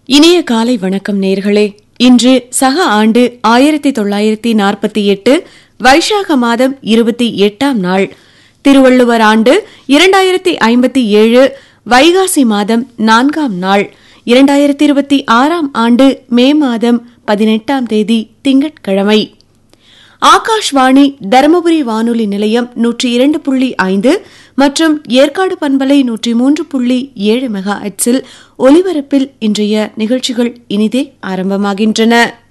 இனிய காலை வணக்கம் நேர்களே இன்று சக ஆண்டு ஆயிரத்தி தொள்ளாயிரத்தி நாற்பத்தி எட்டு வைசாக மாதம் இருபத்தி எட்டாம் நாள் திருவள்ளுவர் ஆண்டு இரண்டாயிரத்தி ஐம்பத்தி ஏழு வைகாசி மாதம் நான்காம் நாள் இரண்டாயிரத்தி இருபத்தி ஆறாம் ஆண்டு மே மாதம் பதினெட்டாம் தேதி திங்கட்கிழமை ஆகாஷ்வாணி தருமபுரி வானொலி நிலையம் நூற்றி இரண்டு புள்ளி ஐந்து மற்றும் ஏற்காடு பண்பலை நூற்றி மூன்று புள்ளி ஏழு மெகா எட்ஸில் ஒலிபரப்பில் இன்றைய நிகழ்ச்சிகள் இனிதே ஆரம்பமாகின்றன